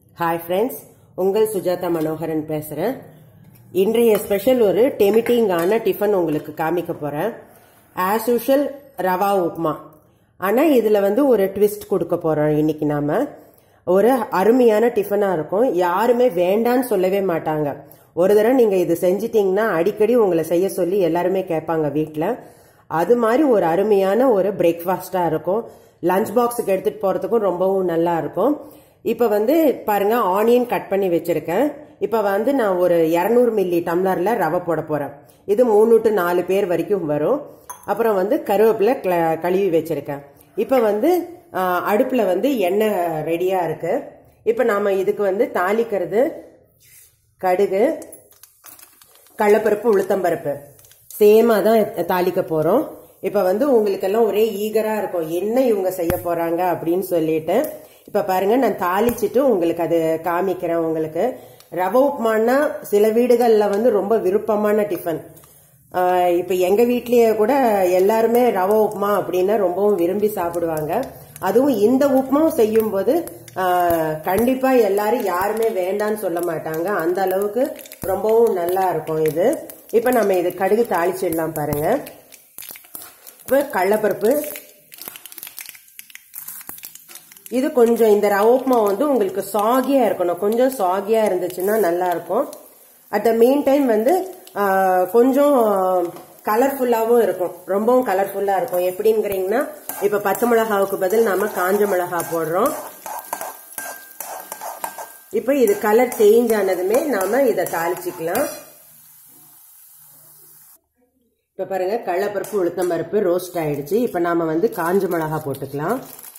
Hi friends உங்கள் சுஜாதா மனோகரன் பேசுகிறேன் இன்றைய ஸ்பெஷல் ஒரு டெமிட்டிங்கான டிஃபன் உங்களுக்கு காமிக்க போகிறேன் ஆஸ் யூஷுவல் ரவா உப்மா ஆனால் இதில் வந்து ஒரு ட்விஸ்ட் கொடுக்க போகிறோம் இன்னைக்கு நாம ஒரு அருமையான டிஃபனாக இருக்கும் யாருமே வேண்டான்னு சொல்லவே மாட்டாங்க ஒரு தடவை நீங்கள் இது செஞ்சிட்டிங்கன்னா அடிக்கடி உங்களை செய்ய சொல்லி எல்லாருமே கேட்பாங்க வீட்டில் அது மாதிரி ஒரு அருமையான ஒரு பிரேக்ஃபாஸ்டாக இருக்கும் லஞ்ச் பாக்ஸுக்கு எடுத்துகிட்டு போகிறதுக்கும் ரொம்பவும் நல்லா இருக்கும் இப்போ வந்து பாருங்க ஆனியன் கட் பண்ணி வச்சிருக்கேன் இப்போ வந்து நான் ஒரு இரநூறு மில்லி டம்ளரில் ரவை போட போகிறேன் இது மூணு டு நாலு பேர் வரைக்கும் வரும் அப்புறம் வந்து கருவேப்பிலை க- கழுவி வச்சிருக்கேன் இப்போ வந்து அடுப்பில் வந்து எண்ணெய் ரெடியாக இருக்கு இப்போ நாம் இதுக்கு வந்து தாளிக்கிறது கடுகு கடலப்பருப்பு உளுத்தம்பருப்பு சேமாக தான் தாளிக்க போகிறோம் இப்போ வந்து உங்களுக்கெல்லாம் ஒரே ஈகராக இருக்கும் என்ன இவங்க செய்ய போகிறாங்க அப்படின்னு சொல்லிட்டு இப்போ பாருங்க நான் தாளிச்சிட்டு உங்களுக்கு அது காமிக்கிறேன் உங்களுக்கு ரவை உப்புமான்னா சில வீடுகளில் வந்து ரொம்ப விருப்பமான டிஃபன் ஆஹ் இப்ப எங்க வீட்லயே கூட எல்லாருமே ரவை உப்புமா அப்படின்னா ரொம்பவும் விரும்பி சாப்பிடுவாங்க அதுவும் இந்த உப்புமாவும் செய்யும் போது ஆஹ் கண்டிப்பா எல்லாரும் யாருமே வேண்டான்னு சொல்ல மாட்டாங்க அந்த அளவுக்கு ரொம்பவும் நல்லா இருக்கும் இது இப்ப நம்ம இது கடுகு தாளிச்சிடலாம் பாருங்க இப்ப கடலப்பருப்பு இது கொஞ்சம் இந்த ரவை உப்புமா வந்து உங்களுக்கு சாகியா இருக்கணும் கொஞ்சம் சாகியா இருந்துச்சுன்னா நல்லா இருக்கும் அட் த மெயின் டைம் வந்து ஆஹ், கொஞ்சம் கலர்ஃபுல்லாகவும் இருக்கும் ரொம்பவும் கலர்ஃபுல்லா இருக்கும் எப்படிங்கிறீங்கன்னா இப்ப பச்சை மிளகாவுக்கு பதில் நாம காஞ்ச மிளகா போடுறோம் இப்ப இது கலர் சேஞ்ச் ஆனதுமே நாம இதை தாளிச்சுக்கலாம் இப்ப பாருங்க கடலப்பருப்பு உளுத்தம் பருப்பு ரோஸ்ட் ஆயிடுச்சு இப்ப நாம வந்து காஞ்ச மிளகா போட்டுக்கலாம்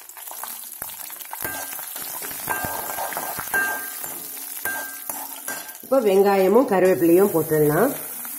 இப்போ வெங்காயமும் கருவேப்பிலையும் போட்டுடலாம்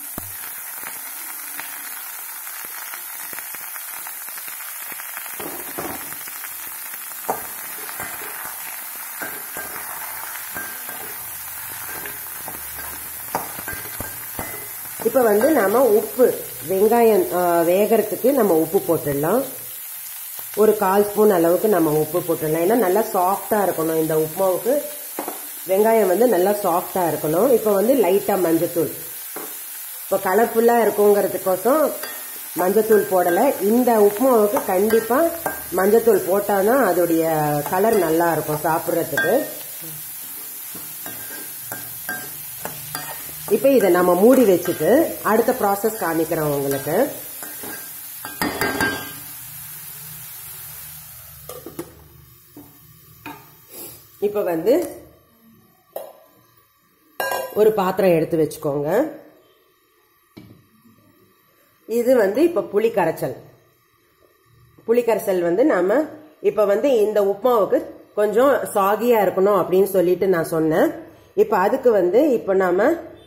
இப்போ வந்து நாம உப்பு வெங்காயம் ஆ, வேகறதுக்கு நம்ம உப்பு போட்டுடலாம் ஒரு கால் ஸ்பூன் அளவுக்கு நம்ம உப்பு போட்டுடலாம் ஏன்னா நல்லா சாஃப்டா இருக்கணும் இந்த உப்புமாவுக்கு வெங்காயம் வந்து நல்லா சாஃப்டா இருக்கணும் இப்போ வந்து லைட்டா மஞ்சத்தூள் இப்போ கலர்ஃபுல்லா இருக்குங்கிறதுக்கோசம் மஞ்சத்தூள் போடலை இந்த உப்புமாவுக்கு கண்டிப்பா மஞ்சத்தூள் போட்டாதான் அதோடைய கலர் நல்லா இருக்கும் சாப்பிட்றதுக்கு இப்போ இதை நம்ம மூடி வச்சுட்டு அடுத்த ப்ராசஸ் காமிக்கிறோம் உங்களுக்கு இப்போ வந்து ஒரு பாத்திரம் எடுத்து வச்சுக்கோங்க இது வந்து இப்ப புளி கரைச்சல் புளி கரைசல் வந்து நாம இப்ப வந்து இந்த உப்மாவுக்கு கொஞ்சம் சாகியா இருக்கணும் அப்படின்னு சொல்லிட்டு நான் சொன்னேன் இப்ப அதுக்கு வந்து இப்ப நாம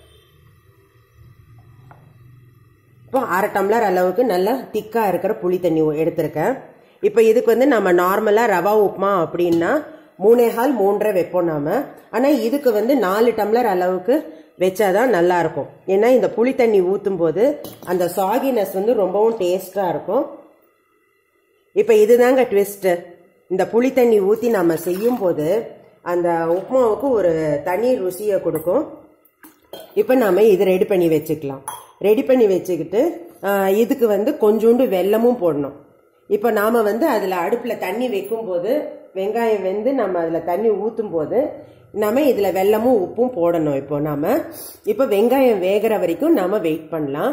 இப்போ அரை டம்ளர் அளவுக்கு நல்லா திக்கா இருக்கிற புளி தண்ணி எடுத்திருக்கேன் இப்போ இதுக்கு வந்து நம்ம நார்மலா ரவா உப்புமா அப்படின்னா மூணே கால் மூன்றரை வைப்போம் நாம ஆனா இதுக்கு வந்து நாலு டம்ளர் அளவுக்கு வச்சாதான் நல்லா இருக்கும் ஏன்னா இந்த புளி தண்ணி ஊத்தும் போது அந்த சாகினஸ் வந்து ரொம்பவும் டேஸ்டா இருக்கும் இப்போ இதுதாங்க ட்விஸ்ட் இந்த புளி தண்ணி ஊத்தி நம்ம செய்யும் போது அந்த உப்புமாவுக்கு ஒரு தனி ருசியை கொடுக்கும் இப்போ நாம இது ரெடி பண்ணி வச்சுக்கலாம் ரெடி பண்ணி வச்சுக்கிட்டு ஆஹ், இதுக்கு வந்து கொஞ்சோண்டு வெல்லமும் போடணும் இப்போ நாம வந்து அதில் அடுப்பில் தண்ணி வைக்கும் போது வெங்காயம் வெந்து நம்ம அதில் தண்ணி ஊற்றும் போது நம்ம இதில் வெல்லமும் உப்பும் போடணும் இப்போ நாம இப்போ வெங்காயம் வேகிற வரைக்கும் நாம வெயிட் பண்ணலாம்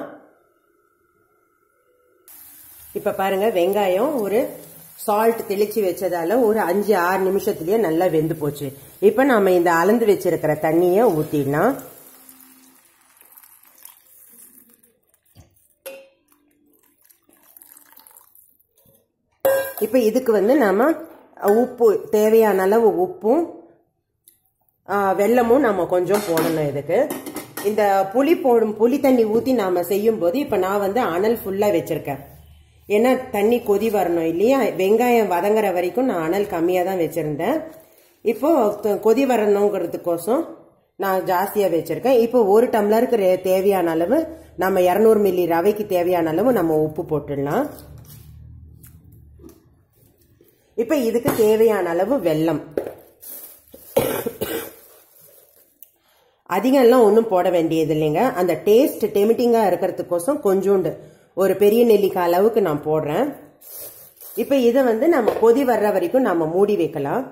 இப்போ பாருங்க வெங்காயம் ஒரு சால்ட் தெளிச்சு வச்சதால ஒரு அஞ்சு ஆறு நிமிஷத்துலயே நல்லா வெந்து போச்சு இப்போ நாம இந்த அளந்து வச்சிருக்கிற தண்ணியை ஊத்திடலாம் இப்போ இதுக்கு வந்து நாம உப்பு தேவையான அளவு உப்பும் ஆ, வெல்லமும் நம்ம கொஞ்சம் போடணும் இதுக்கு இந்த புளி போடும் புளி தண்ணி ஊற்றி நாம செய்யும் போது இப்போ நான் வந்து அனல் ஃபுல்லாக வச்சிருக்கேன் ஏன்னா தண்ணி கொதி வரணும் இல்லையா வெங்காயம் வதங்குற வரைக்கும் நான் அனல் கம்மியாக தான் வச்சிருந்தேன் இப்போ த- கொதி வரணுங்கிறதுக்கோசம் நான் ஜாஸ்தியாக வச்சிருக்கேன் இப்போ ஒரு டம்ளருக்கு ரே- தேவையான அளவு நம்ம இரநூறு மில்லி ரவைக்கு தேவையான அளவு நம்ம உப்பு போட்டுடலாம் இப்போ இதுக்கு தேவையான அளவு வெல்லம் அதிகம்லாம் ஒன்றும் போட வேண்டியது இல்லைங்க அந்த டேஸ்ட் டெமிட்டிங்காக இருக்கிறதுக்கோசம் கொஞ்சோண்டு ஒரு பெரிய நெல்லிக்காய் அளவுக்கு நான் போடுறேன் இப்போ இதை வந்து நம்ம கொதி வர்ற வரைக்கும் நம்ம மூடி வைக்கலாம்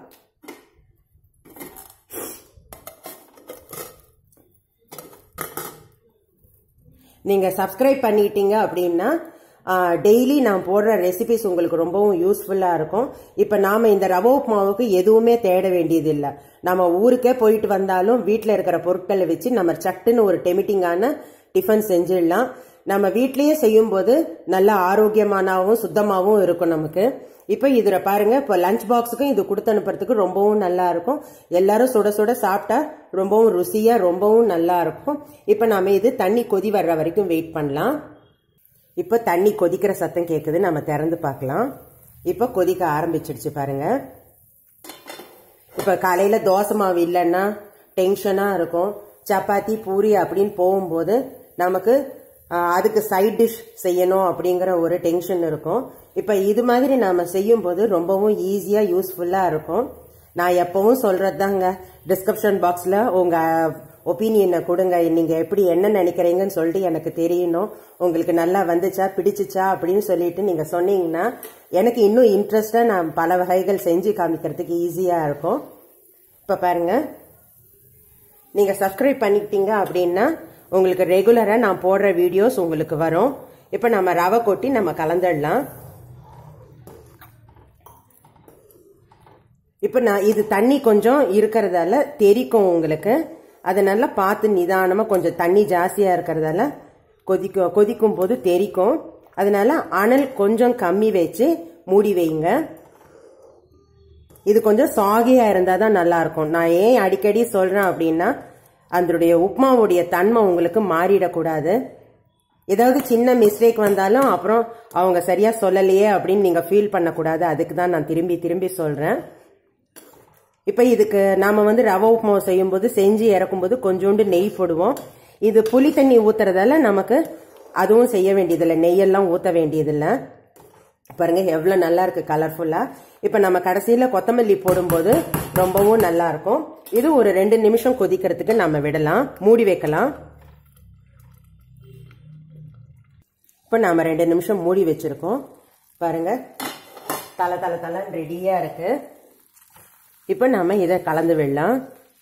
நீங்கள் சப்ஸ்கிரைப் பண்ணிட்டீங்க அப்படின்னா டெய்லி நான் போடுற ரெசிபிஸ் உங்களுக்கு ரொம்பவும் யூஸ்ஃபுல்லாக இருக்கும் இப்போ நாம் இந்த ரவா உப்புமாவுக்கு எதுவுமே தேட வேண்டியது இல்லை நம்ம ஊருக்கே போயிட்டு வந்தாலும் வீட்டில் இருக்கிற பொருட்களை வச்சு நம்ம சட்டுன்னு ஒரு டெமிட்டிங்கான டிஃபன் செஞ்சிடலாம் நம்ம வீட்லேயே செய்யும்போது நல்ல ஆரோக்கியமானவும் சுத்தமாகவும் இருக்கும் நமக்கு இப்போ இதில் பாருங்க இப்போ லஞ்ச் பாக்ஸுக்கும் இது கொடுத்து அனுப்புறதுக்கு ரொம்பவும் நல்லா இருக்கும் எல்லாரும் சுட சுட சாப்பிட்டா ரொம்பவும் ருசியா ரொம்பவும் நல்லா இருக்கும் இப்போ நாம இது தண்ணி கொதி வர்ற வரைக்கும் வெயிட் பண்ணலாம் இப்போ தண்ணி கொதிக்கிற சத்தம் கேட்குது நம்ம திறந்து பார்க்கலாம் இப்போ கொதிக்க ஆரம்பிச்சிடுச்சு பாருங்க இப்போ காலையில தோசை மாவு இல்லைன்னா டென்ஷனா இருக்கும் சப்பாத்தி பூரி அப்படின்னு போகும்போது நமக்கு அதுக்கு சைட் டிஷ் செய்யணும் அப்படிங்கிற ஒரு டென்ஷன் இருக்கும் இப்போ இது மாதிரி நாம செய்யும் போது ரொம்பவும் ஈஸியா யூஸ்ஃபுல்லா இருக்கும் நான் எப்பவும் சொல்றது தாங்க டிஸ்கிரிப்ஷன் பாக்ஸ்ல உங்க ஒப்பீனியனை கொடுங்க நீங்க எப்படி என்ன நினைக்கிறீங்கன்னு சொல்லிட்டு எனக்கு தெரியணும் உங்களுக்கு நல்லா வந்துச்சா பிடிச்சிச்சா அப்படின்னு சொல்லிட்டு நீங்க சொன்னீங்கன்னா எனக்கு இன்னும் இன்ட்ரெஸ்டா நான் பல வகைகள் செஞ்சு காமிக்கிறதுக்கு ஈஸியா இருக்கும் இப்ப பாருங்க நீங்க சப்ஸ்கிரைப் பண்ணிக்கிட்டீங்க அப்படின்னா உங்களுக்கு ரெகுலரா நான் போடுற வீடியோஸ் உங்களுக்கு வரும் இப்ப நம்ம ரவை கொட்டி நம்ம கலந்துடலாம் இப்ப நான் இது தண்ணி கொஞ்சம் இருக்கிறதால தெரிக்கும் உங்களுக்கு அதை நல்லா பார்த்து நிதானமா கொஞ்சம் தண்ணி ஜாஸ்தியா இருக்கிறதால கொதிக்கும் கொதிக்கும் போது தெரிக்கும் அதனால அனல் கொஞ்சம் கம்மி வச்சு மூடி வைங்க இது கொஞ்சம் சாகியா இருந்தா தான் நல்லா இருக்கும் நான் ஏன் அடிக்கடி சொல்றேன் அப்படின்னா அதனுடைய உப்மாவுடைய தன்மை உங்களுக்கு மாறிடக்கூடாது ஏதாவது சின்ன மிஸ்டேக் வந்தாலும் அப்புறம் அவங்க சரியா சொல்லலையே அப்படின்னு நீங்க ஃபீல் பண்ணக்கூடாது அதுக்கு தான் நான் திரும்பி திரும்பி சொல்றேன் இப்போ இதுக்கு நாம வந்து ரவை உப்புமா செய்யும்போது செஞ்சு இறக்கும்போது கொஞ்சோண்டு நெய் போடுவோம் இது புளி தண்ணி ஊத்துறதால நமக்கு அதுவும் செய்ய வேண்டியதில்லை நெய்யெல்லாம் ஊற்ற வேண்டியதில்லை பாருங்க எவ்வளோ நல்லா இருக்கு கலர்ஃபுல்லா இப்போ நம்ம கடைசியில் கொத்தமல்லி போடும்போது ரொம்பவும் நல்லா இருக்கும் இது ஒரு ரெண்டு நிமிஷம் கொதிக்கிறதுக்கு நம்ம விடலாம் மூடி வைக்கலாம் இப்போ நாம ரெண்டு நிமிஷம் மூடி வச்சிருக்கோம் பாருங்க தலை தலை தலை ரெடியா இருக்கு இப்போ நாம இதை கலந்து விடலாம்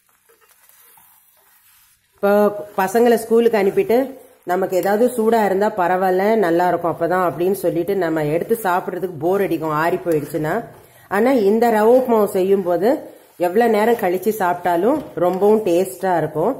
இப்போ பசங்களை ஸ்கூலுக்கு அனுப்பிட்டு நமக்கு ஏதாவது சூடா இருந்தா பரவாயில்ல நல்லா இருக்கும் அப்பதான் அப்படின்னு சொல்லிட்டு நம்ம எடுத்து சாப்பிட்றதுக்கு போர் அடிக்கும் ஆறி போயிடுச்சுன்னா ஆனா இந்த ரவை உப்புமாவு செய்யும் போது எவ்வளவு நேரம் கழிச்சு சாப்பிட்டாலும் ரொம்பவும் டேஸ்டா இருக்கும்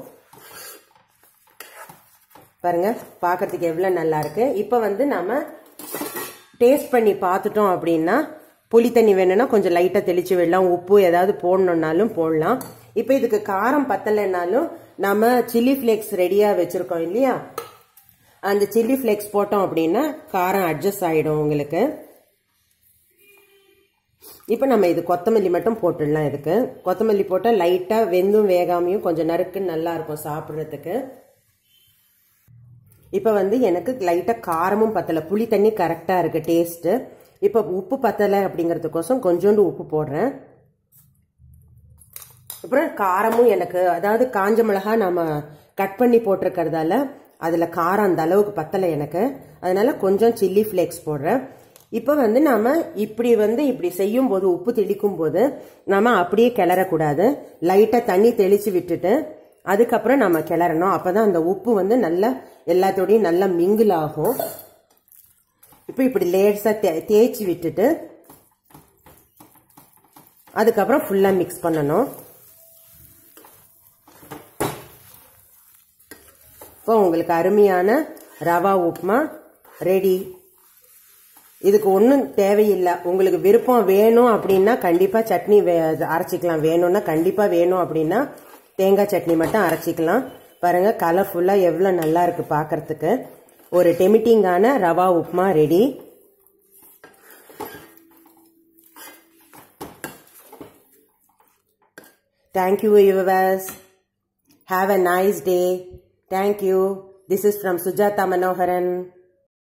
பாருங்க பார்க்கறதுக்கு எவ்வளவு நல்லா இருக்கு இப்போ வந்து நம்ம டேஸ்ட் பண்ணி பார்த்துட்டோம் அப்படின்னா புளி தண்ணி வேணும்னா கொஞ்சம் லைட்டாக தெளிச்சு விடலாம் உப்பு ஏதாவது போடணுன்னாலும் போடலாம் இப்போ இதுக்கு காரம் பத்தலைன்னாலும் நம்ம சில்லி ஃப்ளேக்ஸ் ரெடியாக வச்சுருக்கோம் இல்லையா அந்த சில்லி ஃப்ளேக்ஸ் போட்டோம் அப்படின்னா காரம் அட்ஜஸ்ட் ஆகிடும் உங்களுக்கு இப்போ நம்ம இது கொத்தமல்லி மட்டும் போட்டுடலாம் இதுக்கு கொத்தமல்லி போட்டால் லைட்டாக வெந்தும் வேகாமையும் கொஞ்சம் நறுக்குன்னு நல்லா இருக்கும் சாப்பிட்றதுக்கு இப்போ வந்து எனக்கு லைட்டாக காரமும் பத்தலை புளி தண்ணி கரெக்டாக இருக்குது டேஸ்ட்டு இப்போ உப்பு பத்தலை அப்படிங்கிறதுக்கோசம் கொஞ்சோண்டு உப்பு போடுறேன் அப்புறம் காரமும் எனக்கு அதாவது காஞ்ச மிளகா நம்ம கட் பண்ணி போட்டிருக்கிறதால அதில் காரம் அந்த அளவுக்கு பத்தலை எனக்கு அதனால கொஞ்சம் சில்லி ஃப்ளேக்ஸ் போடுறேன் இப்போ வந்து நாம இப்படி வந்து இப்படி செய்யும் போது உப்பு தெளிக்கும் போது நாம அப்படியே கிளறக்கூடாது லைட்டாக தண்ணி தெளிச்சு விட்டுட்டு அதுக்கப்புறம் நம்ம கிளறணும் அப்பதான் அந்த உப்பு வந்து நல்லா எல்லாத்தோடையும் நல்லா மிங்கிள் ஆகும் இப்போ இப்படி லேட்ஸா தேய்ச்சி விட்டுட்டு அதுக்கப்புறம் ஃபுல்லா மிக்ஸ் பண்ணணும் இப்போ உங்களுக்கு அருமையான ரவா உப்புமா ரெடி இதுக்கு ஒன்றும் தேவையில்லை உங்களுக்கு விருப்பம் வேணும் அப்படின்னா கண்டிப்பாக சட்னி அரைச்சிக்கலாம் வேணும்னா கண்டிப்பாக வேணும் அப்படின்னா தேங்காய் சட்னி மட்டும் அரைச்சிக்கலாம் பாருங்க கலர்ஃபுல்லாக எவ்வளோ நல்லா இருக்கு பார்க்கறதுக்கு ஒரு டெமிட்டிங்கான rava upma ready Thank you, viewers. Have a nice day. Thank you. This is from Sujata Manoharan.